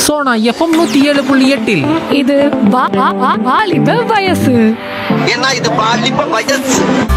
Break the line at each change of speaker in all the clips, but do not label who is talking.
Sona FM நூத்தி ஏழு புள்ளி எட்டில்
இது வா- வா- வா- வாலிப வயசு
ஏன்னா இது பாலிப்ப வயசு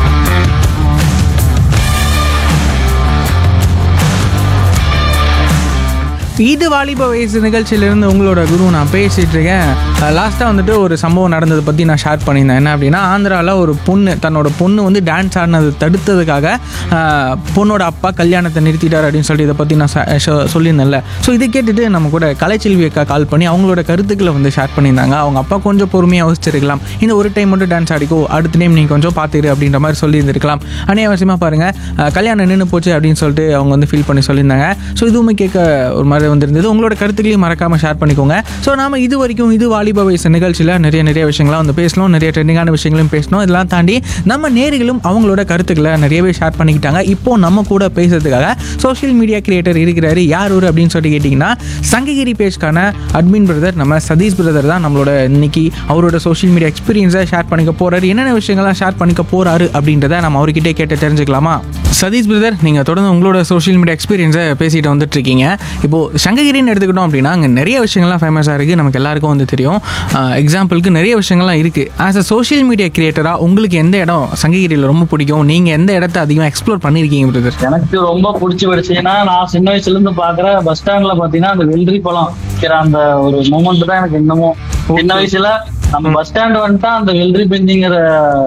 இது வாலிப வயசு நிகழ்ச்சியிலிருந்து உங்களோட குரு நான் பேசிகிட்டு இருக்கேன் லாஸ்ட்டாக வந்துட்டு ஒரு சம்பவம் நடந்ததை பற்றி நான் ஷேர் பண்ணியிருந்தேன் என்ன அப்படின்னா ஆந்திராவில் ஒரு பொண்ணு தன்னோட பொண்ணு வந்து டான்ஸ் ஆடினது தடுத்ததுக்காக ஆஹ், பொண்ணோட அப்பா கல்யாணத்தை நிறுத்திட்டார் அப்படின்னு சொல்லிட்டு இதை பற்றி நான் ச- சொ- சொல்லியிருந்தேன்ல ஸோ இதை கேட்டுட்டு நம்ம கூட கலைச்செல்வி அக்கா கால் பண்ணி அவங்களோட கருத்துக்களை வந்து ஷேர் பண்ணியிருந்தாங்க அவங்க அப்பா கொஞ்சம் பொறுமையாக யோசிச்சிருக்கலாம் இந்த ஒரு டைம் மட்டும் டான்ஸ் ஆடிக்கோ அடுத்த டைம் நீங்கள் கொஞ்சம் பார்த்துரு அப்படின்ற மாதிரி சொல்லியிருந்திருக்கலாம் அனைவசியமாக பாருங்கள் கல்யாணம் நின்று போச்சு அப்படின்னு சொல்லிட்டு அவங்க வந்து ஃபீல் பண்ணி சொல்லியிருந்தாங்க ஸோ இதுவுமே கேட்க ஒரு மாதிரி வந்திருந்தது உங்களோட கருத்துக்களையும் மறக்காமல் ஷேர் பண்ணிக்கோங்க ஸோ நாம இது வரைக்கும் இது வாலிப வயசு நிகழ்ச்சியில் நிறைய நிறைய விஷயங்களாம் வந்து பேசணும் நிறைய ட்ரெண்டிங்கான விஷயங்களும் பேசணும் இதெல்லாம் தாண்டி நம்ம நேர்களும் அவங்களோட கருத்துக்களை நிறையவே ஷேர் பண்ணிக்கிட்டாங்க இப்போ நம்ம கூட பேசுறதுக்காக சோஷியல் மீடியா கிரியேட்டர் இருக்கிறாரு யார் ஊர் அப்படின்னு சொல்லி கேட்டிங்கன்னா சங்ககிரி பேஜ்க்கான அட்மின் பிரதர் நம்ம சதீஷ் பிரதர் தான் நம்மளோட இன்னைக்கு அவரோட சோஷியல் மீடியா எக்ஸ்பீரியன்ஸை ஷேர் பண்ணிக்க போறாரு என்னென்ன விஷயங்கள்லாம் ஷேர் பண்ணிக்க போறாரு அப்படின்றத நம்ம அவர்கிட்டே கேட்டு தெரிஞ்சுக்கலாமா சதீஷ் பிரதர் நீங்கள் தொடர்ந்து உங்களோட சோஷியல் மீடியா எக்ஸ்பீரியன்ஸை பேசிட்டு வந்துட்டு இருக்கீங்க இப்போது சங்ககிரின்னு எடுத்துக்கிட்டோம் அப்படின்னா அங்கே நிறைய விஷயங்கள்லாம் ஃபேமஸாக இருக்குது நமக்கு எல்லாருக்கும் வந்து தெரியும் எக்ஸாம்பிளுக்கு நிறைய விஷயங்கள்லாம் இருக்குது ஆஸ் அ சோஷியல் மீடியா கிரியேட்டராக உங்களுக்கு எந்த இடம் சங்ககிரியில் ரொம்ப பிடிக்கும் நீங்கள் எந்த இடத்த அதிகமாக எக்ஸ்ப்ளோர் பண்ணியிருக்கீங்க பிரதர்
எனக்கு ரொம்ப பிடிச்ச விஷயம்னா நான் சின்ன வயசுல இருந்து பாக்குற பஸ் ஸ்டாண்ட்ல பாத்தீங்கன்னா அந்த வெள்ளரி பழம் விக்கிற அந்த ஒரு மூமெண்ட் தான் எனக்கு இன்னமும் சின்ன வயசுல நம்ம பஸ் ஸ்டாண்ட் வந்துட்டா அந்த வெள்ளரி பெஞ்சிங்கிற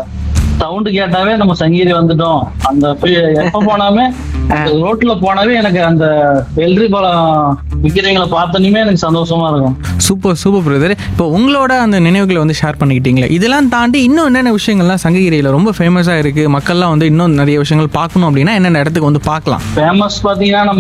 சவுண்ட் கேட்டாவே நம்ம சங்கீதி வந்துட்டோம் அந்த பி- எப்ப போனாமே அந்த ரோட்ல போனாவே எனக்கு அந்த வெள்ளரி பழம் விக்கிறவங்களை பார்த்தோன்னே எனக்கு சந்தோஷமா இருக்கும்
சூப்பர் சூப்பர் பிரதர் இப்போ உங்களோட அந்த நினைவுகளை வந்து ஷேர் பண்ணிக்கிட்டீங்களே இதெல்லாம் தாண்டி இன்னும் என்னென்ன விஷயங்கள்லாம் சங்ககிரியில் ரொம்ப ஃபேமஸாக இருக்குது மக்கள்லாம் வந்து இன்னும் நிறைய விஷயங்கள் பார்க்கணும் அப்படின்னா என்னென்ன இடத்துக்கு வந்து பார்க்கலாம்
ஃபேமஸ் பாத்தீங்கன்னா நம்ம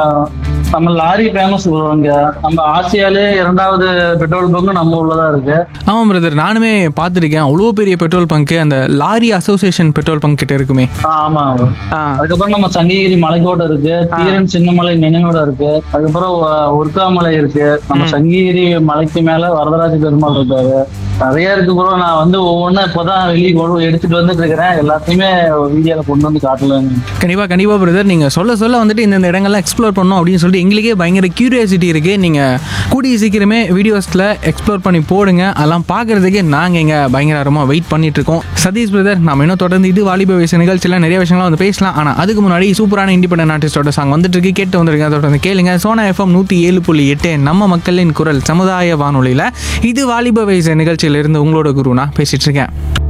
நம்ம லாரி ஃபேமஸ் இங்க நம்ம ஆசியாலே இரண்டாவது பெட்ரோல் பங்கு நம்ம உள்ளதா இருக்கு
ஆமாம் பிரதர் நானுமே பார்த்துருக்கேன் அவ்வளோ பெரிய பெட்ரோல் பங்க்கு அந்த லாரி அசோசியேஷன் பெட்ரோல் பங்க் கிட்ட இருக்குமே
ஆ, ஆமா
ஆ
அதுக்கப்புறம் நம்ம சங்ககிரி மலைக்கோட்டை இருக்கு தீரன் சின்னமலை நினைவோட இருக்கு அதுக்கப்புறம் ஒ- ஒர்க்காமலை இருக்கு நம்ம சங்ககிரி மலைக்கு மேல வரதராஜ பெருமாள் இருக்காரு நிறைய இருக்கு ப்ரோ நான் வந்து ஒவ்வொன்றும் இப்போதான் வெளியே கொண்டு எடுத்துட்டு வந்துட்டு இருக்கிறேன் எல்லாத்தையுமே வீடியோல கொண்டு வந்து காட்டலான்னு
கண்டிப்பாக கண்டிப்பாக பிரதர் நீங்கள் சொல்ல சொல்ல வந்துட்டு இந்த இடங்கள்லாம் எக்ஸ்ப்ளோர் பண்ணணும் அப்படின்னு சொல்லிட்டு எங்களுக்கே பயங்கர கியூரியாசிட்டி இருக்குது நீங்கள் கூடிய சீக்கிரமே வீடியோஸில் எக்ஸ்ப்ளோர் பண்ணி போடுங்க அதெல்லாம் பார்க்குறதுக்கே நாங்கள் இங்கே பயங்கரமாக வெயிட் பண்ணிட்டு இருக்கோம் சதீஷ் பிரதர் நம்ம இன்னும் தொடர்ந்து இது வாலிப வயசு நிகழ்ச்சியில் நிறைய விஷயங்கள்லாம் வந்து பேசலாம் ஆனால் அதுக்கு முன்னாடி சூப்பரான இண்டிபெண்டன்ட் ஆர்டிஸ்டோட சாங் வந்துட்டு இருக்கு கேட்டு வந்துருங்க தொடர்ந்து கேளுங்க சோனா எஃப்எம் நூற்றி ஏழு புள்ளி எட்டு நம்ம மக்களின் குரல் சமுதாய வானொலியில் இது வாலிப வயசு நிகழ்ச்சியிலிருந்து உங்களோட குரு நான் பேசிட்டு இருக்கேன்